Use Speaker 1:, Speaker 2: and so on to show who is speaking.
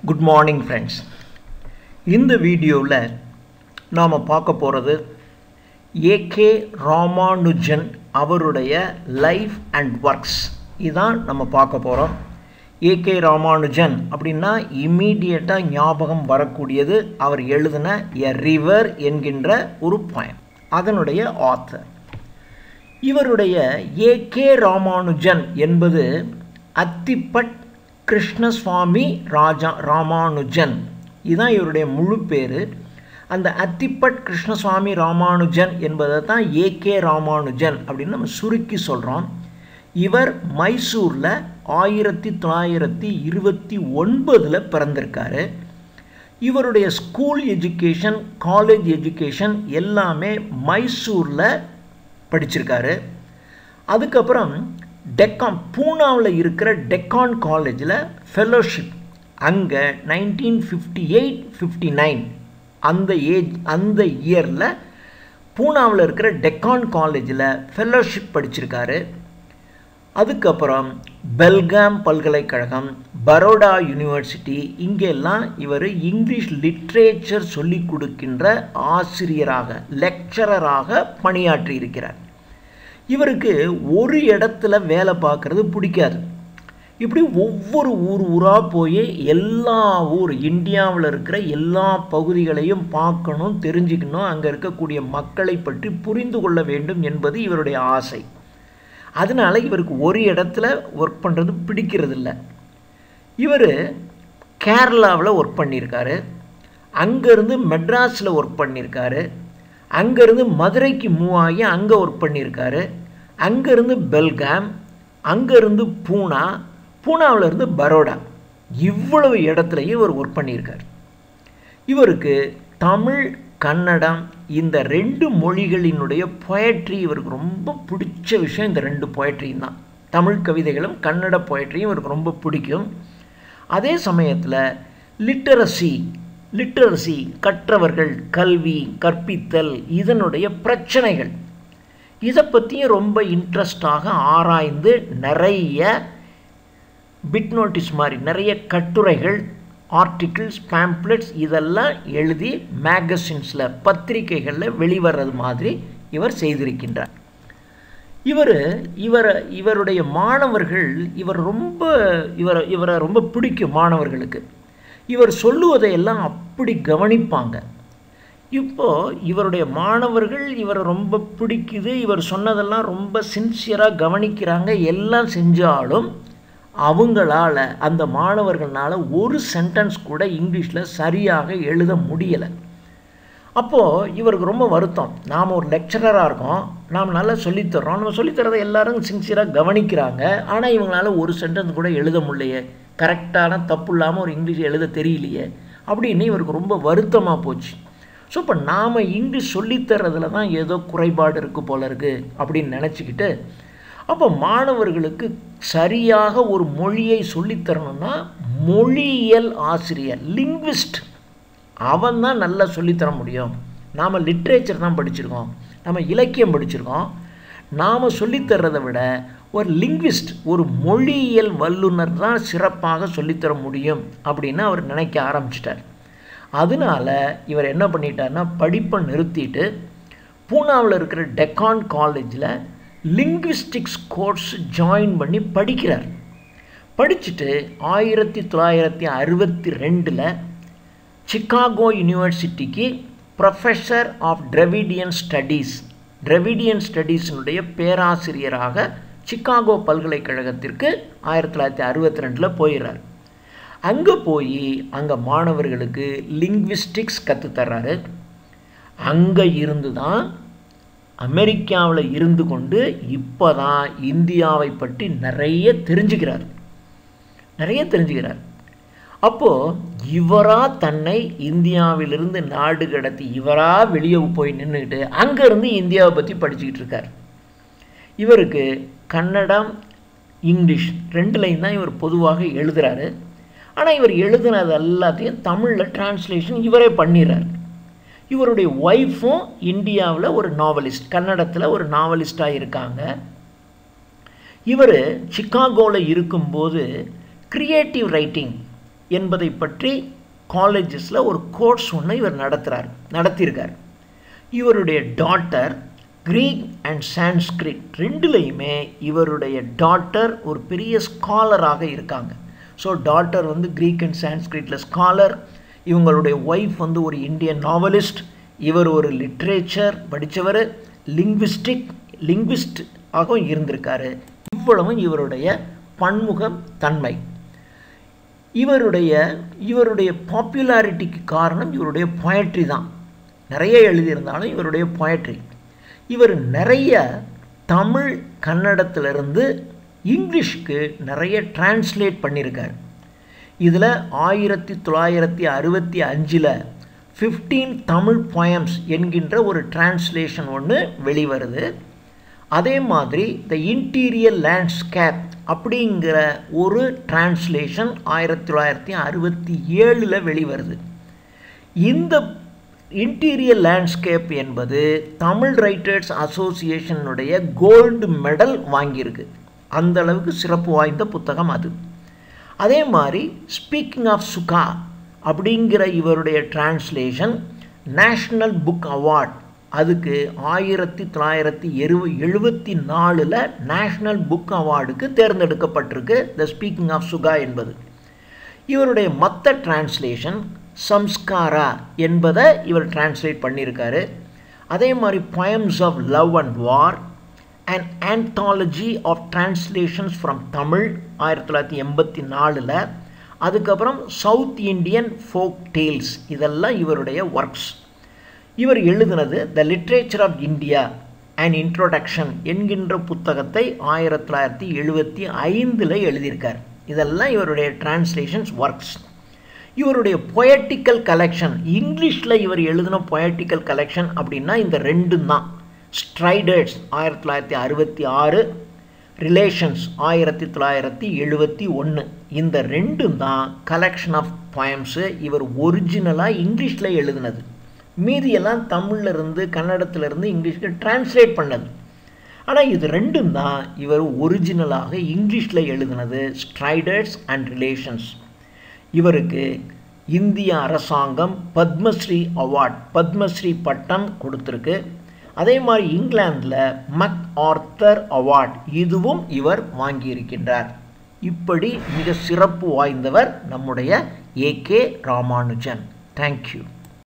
Speaker 1: good morning friends இந்த வீடியோவில் நாம் பார்க்க போகிறது ஏகே ராமானுஜன் அவருடைய லைஃப் அண்ட் ஒர்க்ஸ் இதான் நம்ம பார்க்க போகிறோம் ஏகே ராமானுஜன் அப்படின்னா இம்மீடியட்டாக ஞாபகம் வரக்கூடியது அவர் எழுதின எ ரிவர் என்கின்ற ஒரு பாயம் அதனுடைய ஆத்தர் இவருடைய ஏ கே ராமானுஜன் என்பது அத்திப்பட் கிருஷ்ணசுவாமி ராஜா ராமானுஜன் இதுதான் இவருடைய முழு பேர் அந்த அத்திப்பட் கிருஷ்ணசுவாமி ராமானுஜன் என்பதை தான் ஏ கே ராமானுஜன் அப்படின்னு நம்ம சுருக்கி சொல்கிறோம் இவர் மைசூரில் ஆயிரத்தி தொள்ளாயிரத்தி இருபத்தி ஒன்பதில் பிறந்திருக்காரு இவருடைய ஸ்கூல் எஜுகேஷன் காலேஜ் எஜுகேஷன் எல்லாமே மைசூரில் படிச்சிருக்காரு அதுக்கப்புறம் டெக்கான் பூனாவில் இருக்கிற டெக்கான் காலேஜில் ஃபெலோஷிப் அங்கே nineteen fifty eight fifty nine அந்த ஏஜ் அந்த இயரில் பூனாவில் இருக்கிற டெக்கான் காலேஜில் ஃபெலோஷிப் படிச்சிருக்காரு அதுக்கப்புறம் பெல்காம் பல்கலைக்கழகம் பரோடா யூனிவர்சிட்டி இங்கெல்லாம் இவர் இங்கிலீஷ் லிட்ரேச்சர் சொல்லி கொடுக்கின்ற ஆசிரியராக லெக்சரராக பணியாற்றி இருக்கிறார் இவருக்கு ஒரு இடத்துல வேலை பார்க்குறது பிடிக்காது இப்படி ஒவ்வொரு ஊர் ஊராக போய் எல்லா ஊர் இந்தியாவில் இருக்கிற எல்லா பகுதிகளையும் பார்க்கணும் தெரிஞ்சுக்கணும் அங்கே இருக்கக்கூடிய மக்களை பற்றி புரிந்து கொள்ள வேண்டும் என்பது இவருடைய ஆசை அதனால் இவருக்கு ஒரு இடத்துல ஒர்க் பண்ணுறது பிடிக்கிறதில்ல இவர் கேரளாவில் ஒர்க் பண்ணியிருக்காரு அங்கேருந்து மெட்ராஸில் ஒர்க் பண்ணியிருக்காரு அங்கேருந்து மதுரைக்கு மூவ் ஆகி அங்கே ஒர்க் பண்ணியிருக்காரு அங்கேருந்து பெல்காம் அங்கேருந்து பூனா பூனாவிலேருந்து பரோடா இவ்வளவு இடத்துலையும் இவர் ஒர்க் பண்ணியிருக்கார் இவருக்கு தமிழ் கன்னடம் இந்த ரெண்டு மொழிகளினுடைய பொயட்ரி இவருக்கு ரொம்ப பிடிச்ச விஷயம் இந்த ரெண்டு பொயட்ரியும் தான் தமிழ் கவிதைகளும் கன்னட பொயட்ரியும் இவருக்கு ரொம்ப பிடிக்கும் அதே சமயத்தில் லிட்டரசி லிட்டரசி கற்றவர்கள் கல்வி கற்பித்தல் இதனுடைய பிரச்சனைகள் இதை பற்றியும் ரொம்ப இன்ட்ரெஸ்டாக ஆராய்ந்து நிறைய பிட் நோட்டீஸ் மாதிரி நிறைய கட்டுரைகள் ஆர்டிகிள்ஸ் பேம்ப்ளெட்ஸ் இதெல்லாம் எழுதி மேகசின்ஸில் பத்திரிகைகளில் வெளிவர்றது மாதிரி இவர் செய்திருக்கின்றார் இவர் இவர் இவருடைய மாணவர்கள் இவர் ரொம்ப இவர் இவரை ரொம்ப பிடிக்கும் மாணவர்களுக்கு இவர் சொல்லுவதையெல்லாம் அப்படி கவனிப்பாங்க இப்போது இவருடைய மாணவர்கள் இவரை ரொம்ப பிடிக்குது இவர் சொன்னதெல்லாம் ரொம்ப சின்சியராக கவனிக்கிறாங்க எல்லாம் செஞ்சாலும் அவங்களால அந்த மாணவர்களால் ஒரு சென்டென்ஸ் கூட இங்கிலீஷில் சரியாக எழுத முடியலை அப்போது இவருக்கு ரொம்ப வருத்தம் நாம் ஒரு லெக்சரராக இருக்கோம் நாம் நல்லா சொல்லித்தர்றோம் நம்ம சொல்லித்தரதை எல்லாரும் சின்சியராக கவனிக்கிறாங்க ஆனால் இவங்களால ஒரு சென்டென்ஸ் கூட எழுத முடியலையே கரெக்டான தப்பு இல்லாமல் ஒரு இங்கிலீஷ் எழுத தெரியலையே அப்படின்னு இவருக்கு ரொம்ப வருத்தமாக போச்சு ஸோ இப்போ நாம் இங்கிலீஷ் சொல்லித்தரதுல தான் ஏதோ குறைபாடு இருக்குது போல இருக்குது அப்படின்னு நினச்சிக்கிட்டு அப்போ மாணவர்களுக்கு சரியாக ஒரு மொழியை சொல்லித்தரணும்னா மொழியியல் ஆசிரியர் லிங்விஸ்ட் அவன் தான் நல்லா சொல்லித்தர முடியும் நாம் லிட்ரேச்சர் தான் படிச்சிருக்கோம் நம்ம இலக்கியம் படிச்சிருக்கோம் நாம் சொல்லித்தர்றதை விட ஒரு லிங்விஸ்ட் ஒரு மொழியியல் வல்லுநர் தான் சிறப்பாக சொல்லித்தர முடியும் அப்படின்னு அவர் நினைக்க ஆரம்பிச்சிட்டார் அதனால் இவர் என்ன பண்ணிட்டார்னா படிப்பை நிறுத்திட்டு பூனாவில் இருக்கிற டெக்கான் காலேஜில் லிங்விஸ்டிக்ஸ் கோர்ஸ் ஜாயின் பண்ணி படிக்கிறார் படிச்சுட்டு ஆயிரத்தி தொள்ளாயிரத்தி அறுபத்தி ரெண்டில் சிக்காகோ யூனிவர்சிட்டிக்கு professor of Dravidian studies Dravidian ஸ்டடீஸினுடைய பேராசிரியராக சிக்காகோ பல்கலைக்கழகத்திற்கு ஆயிரத்தி தொள்ளாயிரத்தி அறுபத்தி ரெண்டில் போயிடுறார் அங்கே போய் அங்கே மாணவர்களுக்கு லிங்விஸ்டிக்ஸ் கற்றுத்தர்றாரு அங்கே இருந்து தான் அமெரிக்காவில் இருந்து கொண்டு இப்போ தான் இந்தியாவை பற்றி நிறைய தெரிஞ்சுக்கிறார் நிறைய தெரிஞ்சுக்கிறார் அப்போது இவராக தன்னை இந்தியாவிலிருந்து நாடு கடத்தி இவராக வெளியே போய் நின்றுக்கிட்டு அங்கேருந்து இந்தியாவை பற்றி படிச்சுக்கிட்டு இருக்கார் இவருக்கு கன்னடம் இங்கிலீஷ் ரெண்டுலையும் தான் இவர் பொதுவாக எழுதுகிறாரு ஆனால் இவர் எழுதுனது எல்லாத்தையும் தமிழில் டிரான்ஸ்லேஷன் இவரே பண்ணிடுறார் இவருடைய ஒய்ஃபும் இந்தியாவில் ஒரு நாவலிஸ்ட் கன்னடத்தில் ஒரு நாவலிஸ்டாக இருக்காங்க இவர் சிக்காகோவில் இருக்கும்போது கிரியேட்டிவ் ரைட்டிங் என்பதை பற்றி காலேஜஸில் ஒரு கோர்ஸ் ஒன்று இவர் நடத்துகிறார் நடத்தியிருக்கார் இவருடைய டாட்டர் க்ரீக் அண்ட் சான்ஸ்கிரிட் ரெண்டுலேயுமே இவருடைய டாட்டர் ஒரு பெரிய ஸ்காலராக இருக்காங்க ஸோ டாட்டர் வந்து க்ரீக் அண்ட் சான்ஸ்கிரிட்டில் ஸ்காலர் இவங்களுடைய ஒய்ஃப் வந்து ஒரு இந்தியன் நாவலிஸ்ட் இவர் ஒரு லிட்ரேச்சர் படித்தவர் லிங்விஸ்டிக் லிங்விஸ்ட் ஆகவும் இருந்திருக்காரு இவ்வளவும் இவருடைய பன்முக தன்மை இவருடைய இவருடைய பாப்புலாரிட்டிக்கு காரணம் இவருடைய பொயட்ரி தான் நிறைய எழுதியிருந்தாலும் இவருடைய பொயட்ரி இவர் நிறைய தமிழ் கன்னடத்திலிருந்து இங்கிலீஷ்க்கு நிறைய டிரான்ஸ்லேட் பண்ணியிருக்கார் இதில் ஆயிரத்தி தொள்ளாயிரத்தி அறுபத்தி அஞ்சில் ஃபிஃப்டீன் தமிழ் பொயம்ஸ் என்கின்ற ஒரு டிரான்ஸ்லேஷன் ஒன்று வெளிவருது அதே மாதிரி த இன்டீரியர் லேண்ட்ஸ்கேப் அப்படிங்கிற ஒரு டிரான்ஸ்லேஷன் ஆயிரத்தி தொள்ளாயிரத்தி அறுபத்தி ஏழில் வெளிவருது இந்த இன்டீரியர் லேண்ட்ஸ்கேப் என்பது தமிழ் ரைட்டர்ஸ் அசோசியேஷனுடைய கோல்டு மெடல் வாங்கியிருக்கு அந்த அளவுக்கு சிறப்பு வாய்ந்த புத்தகம் அது அதே மாதிரி ஸ்பீக்கிங் ஆஃப் சுகா அப்படிங்கிற இவருடைய டிரான்ஸ்லேஷன் நேஷ்னல் புக் அவார்ட் அதுக்கு ஆயிரத்தி தொள்ளாயிரத்தி எரு எழுபத்தி நாலில் நேஷ்னல் புக் அவார்டுக்கு தேர்ந்தெடுக்கப்பட்டிருக்கு த ஸ்பீக்கிங் ஆஃப் சுகா என்பது இவருடைய மற்ற டிரான்ஸ்லேஷன் சம்ஸ்காரா என்பதை இவர் டிரான்ஸ்லேட் பண்ணியிருக்காரு அதே மாதிரி poems of love and war and anthology of translations from Tamil ஆயிரத்தி தொள்ளாயிரத்தி எண்பத்தி நாலில் அதுக்கப்புறம் சவுத் இண்டியன் ஃபோக் டேல்ஸ் இதெல்லாம் இவருடைய ஒர்க்ஸ் இவர் எழுதினது the literature of India and introduction என்கின்ற புத்தகத்தை ஆயிரத்தி தொள்ளாயிரத்தி எழுபத்தி ஐந்தில் எழுதியிருக்கார் இதெல்லாம் இவருடைய டிரான்ஸ்லேஷன்ஸ் ஒர்க்ஸ் இவருடைய பொயட்டிக்கல் கலெக்ஷன் இங்கிலீஷில் இவர் எழுதின பொயட்டிக்கல் கலெக்ஷன் அப்படின்னா இந்த ரெண்டும் தான் ஸ்ட்ரைடர்ஸ் ஆயிரத்தி தொள்ளாயிரத்தி அறுபத்தி ஆறு ரிலேஷன்ஸ் ஆயிரத்தி தொள்ளாயிரத்தி எழுபத்தி ஒன்று இந்த ரெண்டும் தான் கலெக்ஷன் ஆஃப் பொயம்ஸு இவர் ஒரிஜினலாக இங்கிலீஷில் எழுதினது மீதியெல்லாம் தமிழ்ல இருந்து கன்னடத்துல இருந்து இங்கிலீஷ்க்கு டிரான்ஸ்லேட் பண்ணது ஆனால் இது ரெண்டும் தான் இவர் ஒரிஜினலாக இங்கிலீஷில் எழுதினது ஸ்ட்ரைடர்ஸ் அண்ட் ரிலேஷன்ஸ் இவருக்கு இந்திய அரசாங்கம் பத்மஸ்ரீ அவார்ட் பத்மஸ்ரீ பட்டம் கொடுத்துருக்கு அதே மாதிரி இங்கிலாந்தில் மக் ஆர்த்தர் அவார்ட் இதுவும் இவர் வாங்கியிருக்கின்றார் இப்படி மிக சிறப்பு வாய்ந்தவர் நம்முடைய ஏ கே ராமானுஜன் தேங்க்யூ